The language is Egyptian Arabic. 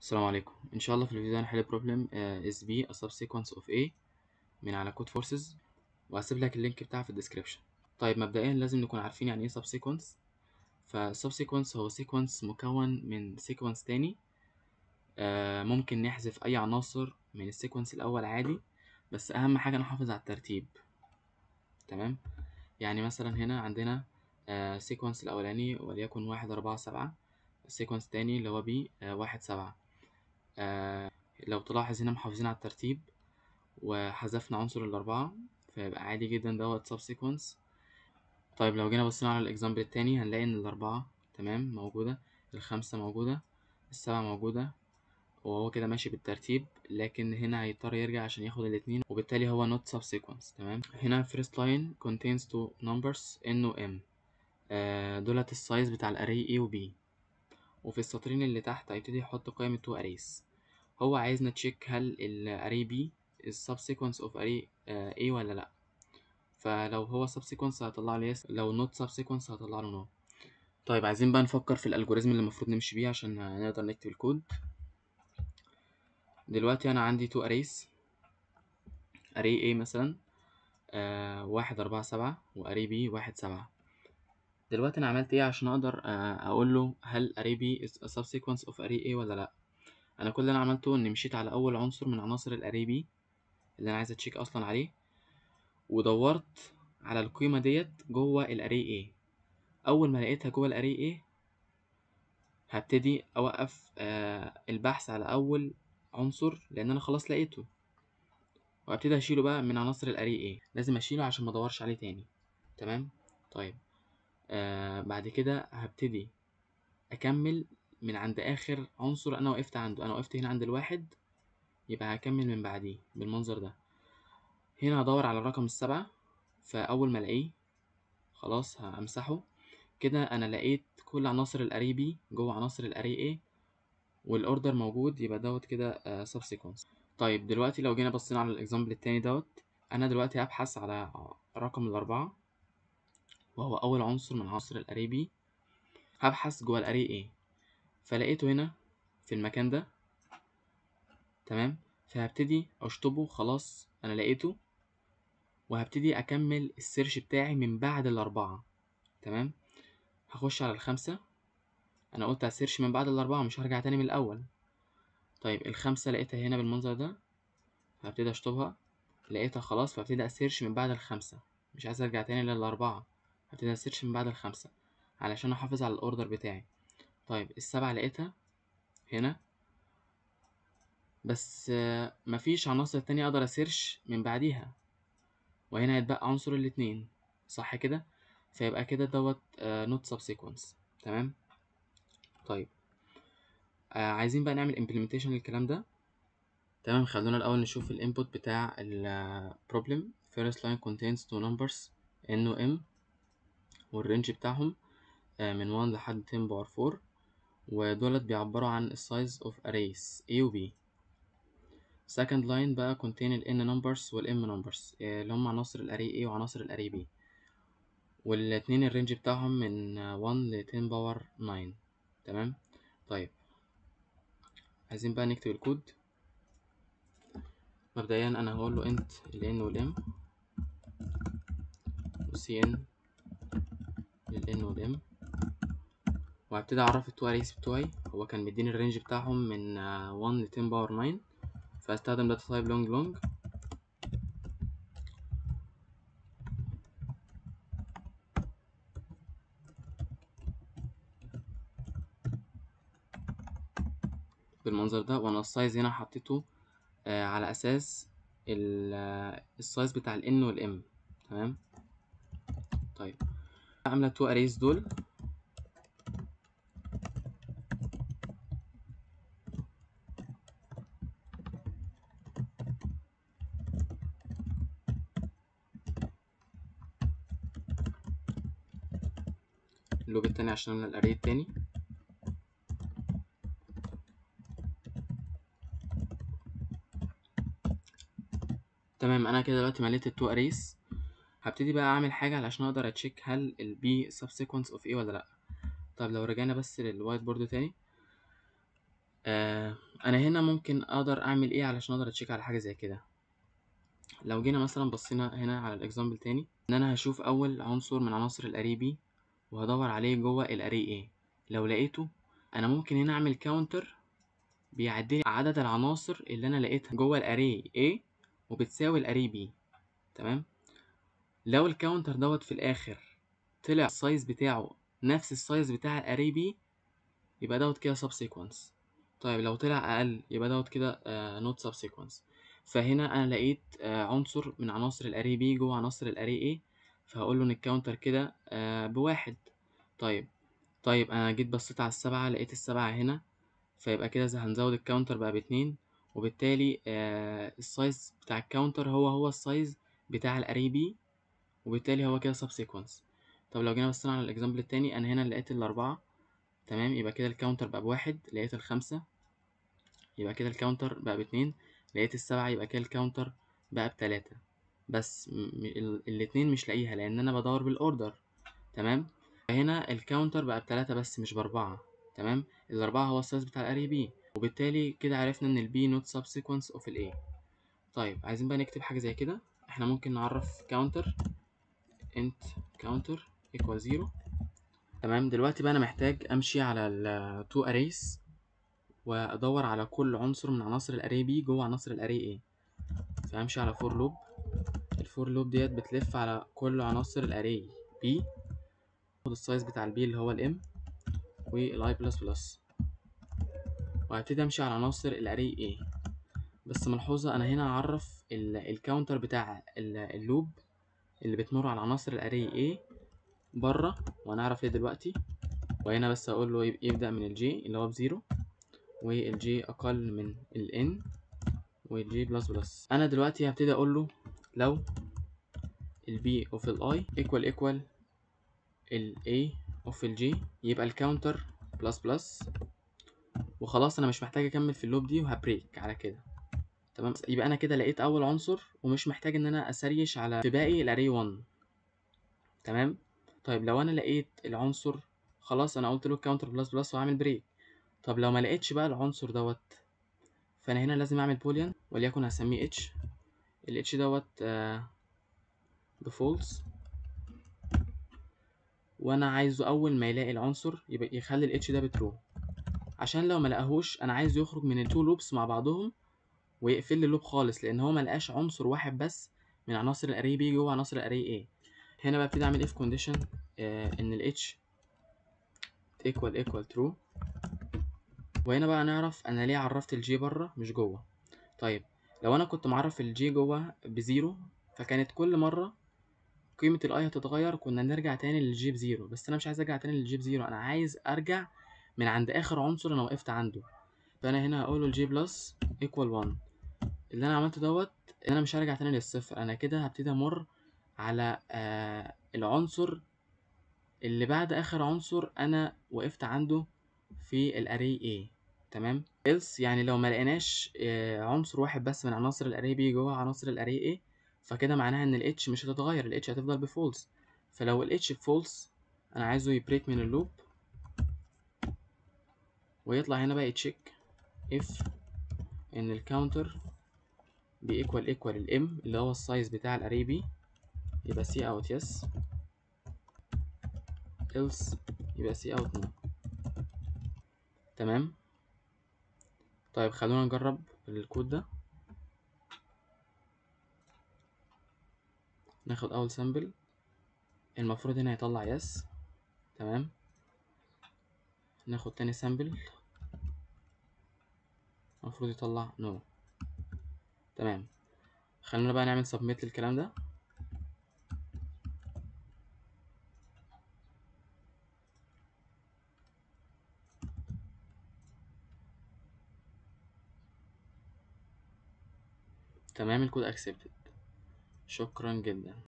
السلام عليكم ان شاء الله في الفيديو ده هنحل بروبلم اس بي a subsequence of a من على كود فورسز وهسيب لك اللينك بتاعها في الديسكريبشن طيب مبدئيا لازم نكون عارفين يعني ايه subsequence فالسبسيكونس هو سيكونس مكون من سيكونس تاني آه ممكن نحذف اي عناصر من السيكونس الاول عادي بس اهم حاجه نحافظ على الترتيب تمام يعني مثلا هنا عندنا آه سيكونس الاولاني وليكن واحد اربعة سبعة السيكونس التاني اللي هو بي آه واحد سبعة آه لو تلاحظ هنا محافظين على الترتيب وحذفنا عنصر الأربعة فيبقى عادي جدا دوت سب سيكونس طيب لو جينا بصينا على الإكزامبل التاني هنلاقي إن الأربعة تمام موجودة الخمسة موجودة السبعة موجودة وهو كده ماشي بالترتيب لكن هنا هيضطر يرجع عشان ياخد الاتنين وبالتالي هو not subsequence تمام هنا first line contains two numbers n و m آه دولت السايز بتاع الاري A و B وفي السطرين اللي تحت هيبتدي يحط قيم التو arrays هو عايزنا تشيك هل الاري B is subsequence of array آه A ولا لأ فلو هو subsequence هطلع له yes لو not subsequence هطلع له no طيب عايزين بقى نفكر في الالجوريزم اللي المفروض نمشي بيه عشان نقدر نكتب الكود دلوقتي انا عندي تو arrays array A مثلا آه واحد أربعة سبعة و array B واحد سبعة دلوقتي انا عملت ايه عشان اقدر آه اقول له هل array B is a subsequence of array A ولا لا انا كل اللي انا عملته اني مشيت على اول عنصر من عناصر الاري B اللي انا عايز اتشيك اصلا عليه ودورت على القيمة ديت جوه الاري A اول ما لقيتها جوه الاري A هبتدي اوقف آه البحث على اول عنصر لان انا خلاص لقيته وابتدي اشيله بقى من عناصر الاري A لازم اشيله عشان ما ادورش عليه تاني تمام طيب آه بعد كده هبتدي اكمل من عند اخر عنصر انا وقفت عنده انا وقفت هنا عند الواحد يبقى هكمل من بعديه بالمنظر ده هنا هدور على الرقم السبعة فاول ما الاقيه خلاص همسحه كده انا لقيت كل عناصر الاري بي جوه عناصر الاري A والاوردر موجود يبقى دوت كده uh, subsequence طيب دلوقتي لو جينا بصينا على الاكزامبل التاني دوت انا دلوقتي هبحث على رقم الاربعة وهو اول عنصر من عناصر الاري بي هبحث جوه الاري A فلقيته هنا في المكان ده تمام فهبتدي اشطبه خلاص انا لقيته وهبتدي اكمل السيرش بتاعي من بعد الاربعة تمام هخش على الخمسة انا قلت هسيرش من بعد الاربعة مش هرجع تاني من الاول طيب الخمسة لقيتها هنا بالمنظر ده هبتدي اشطبها لقيتها خلاص فهبتدي اسيرش من بعد الخمسة مش عايز ارجع تاني للاربعة هبتدي اسيرش من بعد الخمسة علشان احافظ على الاوردر بتاعي طيب السبعة لقيتها هنا بس مفيش عناصر تانية اقدر اسيرش من بعديها وهنا هيتبقى عنصر الاتنين صح كده فيبقى كده دوت نوت subsequence تمام طيب آه عايزين بقى نعمل implementation للكلام ده تمام خلونا الاول نشوف الانبوت بتاع ال problem first line contains two numbers n و m والرينج بتاعهم آه من 1 لحد 10 باور 4 ودولت بيعبروا عن السايز of arrays a و b second line بقى contain ال n numbers وال m numbers آه اللي هم عناصر الاري a وعناصر الاري b والاتنين الرينج بتاعهم من 1 ل 10 باور 9 تمام طيب عايزين بقى نكتب الكود مبدئيا انا هقول له انت ال n وال m و cn لل n وال m وهبتدي اعرف التو اريس بتوعي هو كان مديني الرينج بتاعهم من 1 ل 10 باور 9 فهستخدم داتا تايب لونج لونج بالمنظر ده وانا السايز هنا حطيته آه على اساس السايز بتاع ال n وال m تمام طيب عامله تو اريز دول اللوب التاني عشان املى الاري التاني تمام انا كده دلوقتي مليت التو اريز هبتدي بقى اعمل حاجه علشان اقدر اتشيك هل البي subsequence of ايه ولا لا طب لو رجعنا بس للوايت بورد تاني آه انا هنا ممكن اقدر اعمل ايه علشان اقدر اتشيك على حاجه زي كده لو جينا مثلا بصينا هنا على الاكزامبل تاني ان انا هشوف اول عنصر من عناصر الاري بي وهدور عليه جوه الاري ايه لو لقيته انا ممكن هنا اعمل كاونتر بيعدي عدد العناصر اللي انا لقيتها جوه الاري A وبتساوي الاري B تمام لو الكاونتر دوت في الاخر طلع السايز بتاعه نفس السايز بتاع الاري B يبقى دوت كده سب سيكونس طيب لو طلع اقل يبقى دوت كده نوت سب سيكونس فهنا انا لقيت آه عنصر من عناصر الاري B جوه عناصر الاري A فهقول له ان الكاونتر كده آه بواحد طيب طيب انا جيت بصيت على السبعة لقيت السبعة هنا فيبقى كده هنزود الكاونتر بقى باتنين وبالتالي آه السايز بتاع الكاونتر هو هو السايز بتاع الاري بي وبالتالي هو كده سب سيكونس طب لو جينا بصينا على الاكزامبل التاني انا هنا لقيت الاربعة تمام يبقى كده الكاونتر بقى بواحد لقيت الخمسة يبقى كده الكاونتر بقى باتنين لقيت السبعة يبقى كده الكاونتر بقى بتلاتة بس الاتنين مش لاقيها لان انا بدور بالاوردر تمام هنا الكاونتر بقى بتلاتة بس مش باربعة تمام الأربعة هو السايز بتاع الأري بي وبالتالي كده عرفنا إن البي نوت سب سيكونس أوف الأي طيب عايزين بقى نكتب حاجة زي كده احنا ممكن نعرف كاونتر انت كاونتر equal زيرو تمام دلوقتي بقى أنا محتاج أمشي على ال two arrays وأدور على كل عنصر من عناصر الأري بي جوه عناصر الأري A فهمشي على فور لوب الفور لوب ديت بتلف على كل عناصر الأري B خد السايز بتاع البي اللي هو الام والاي بلس بلس وهبتدي امشي على عناصر الاري A بس ملحوظة انا هنا هعرف الكاونتر بتاع اللوب اللي بتمر على عناصر الاري A بره وهنعرف ايه دلوقتي وهنا بس اقول له يبدأ من الجي اللي هو بزيرو والجي اقل من الان والجي بلس بلس انا دلوقتي هبتدي اقول له لو البي اوف الاي ايكوال ايكوال ال A اوف ال G يبقى الكاونتر بلس بلس وخلاص انا مش محتاج اكمل في اللوب دي وهبريك على كده تمام يبقى انا كده لقيت اول عنصر ومش محتاج ان انا اسريش على في باقي الاري 1 تمام طيب لو انا لقيت العنصر خلاص انا قلت له كاونتر بلس بلس وهعمل بريك طب لو ما لقيتش بقى العنصر دوت فانا هنا لازم اعمل بوليان وليكن هسميه اتش الاتش دوت آه بفولس وانا عايزه اول ما يلاقي العنصر يبقى يخلي الاتش ده بترو عشان لو ما لقاهوش انا عايزه يخرج من التو لوبس مع بعضهم ويقفل لي اللوب خالص لان هو ما لقاش عنصر واحد بس من عناصر الاري بي جوه عناصر الاري A هنا بقى ابتدي اعمل اف كونديشن آه ان الاتش ايكوال ايكوال ترو وهنا بقى نعرف انا ليه عرفت الجي بره مش جوه طيب لو انا كنت معرف الجي جوه بزيرو فكانت كل مره قيمة الاي هتتغير كنا نرجع تاني للجي بزيرو بس انا مش عايز ارجع تاني للجي بزيرو انا عايز ارجع من عند اخر عنصر انا وقفت عنده فانا هنا هقول له الجي بلس ايكوال 1 اللي انا عملته دوت ان انا مش هرجع تاني للصفر انا كده هبتدي امر على آه العنصر اللي بعد اخر عنصر انا وقفت عنده في الاري A تمام else يعني لو ما لقيناش آه عنصر واحد بس من عناصر الاري B جوه عناصر الاري A فكده معناها ان ال H مش هتتغير ال H هتفضل بفولس فلو ال H بفولس انا عايزه يبريك من اللوب ويطلع هنا بقى يتشيك if ان الكاونتر بيكوال ايكوال الام اللي هو السايز بتاع الاري بي يبقى سي اوت يس else يبقى سي اوت نو تمام طيب خلونا نجرب الكود ده ناخد اول سامبل المفروض هنا يطلع يس تمام ناخد تاني سامبل المفروض يطلع نو تمام خلينا بقى نعمل سبميت للكلام ده تمام الكود accepted شكرا جدا